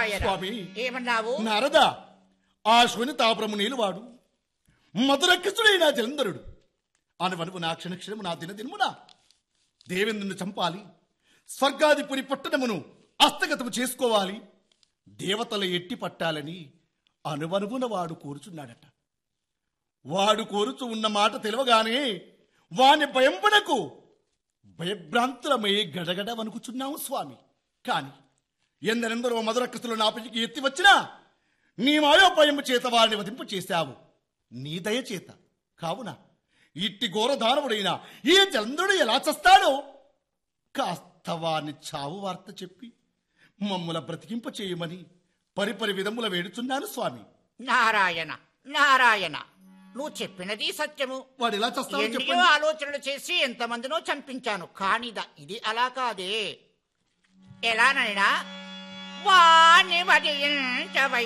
నారాయణ స్వామి. ఏమన్నావు నారద ఆ శుని తాపురము నీలువాడు మధురకిసుడైన జలంధరుడు అనువనువు నా క్షణక్షణము నా దినదినమున దేవేంద్రుని చంపాలి స్వర్గాధిపురి పట్టణమును హస్తగతము చేసుకోవాలి దేవతల ఎట్టి పట్టాలని అనువనువున వాడు కోరుచున్నాడట వాడు కోరుచు ఉన్న మాట తెలియగానే వాని భయంపడకు భయభ్రాంతులమై గడగడ వణుకుచున్నాము స్వామి కాని ఎందరెందరో మధురకస్తులు నాపటికి ఎత్తి వచ్చినా నీ మాయోపాయము చేత వారిని వధింపు చేశావు నీ దయ చేత కావున ఇట్టి ఘోర దానవుడైన ఈ చంద్రుడు ఎలా చస్తాడో కాస్త వారిని చావు వార్త చెప్పి మమ్ముల బ్రతికింప చేయమని పరిపరి విధముల వేడుచున్నాను స్వామి నారాయణ నారాయణ నువ్వు చెప్పినది సత్యము వాడు ఎలా చస్తాడో ఎన్నో చెప్పండి ఆలోచనలు చేసి ఎంతమందినో చంపించాను కానిదా ఇది అలా కాదే ఎలానైనా వాణి వదిలిన్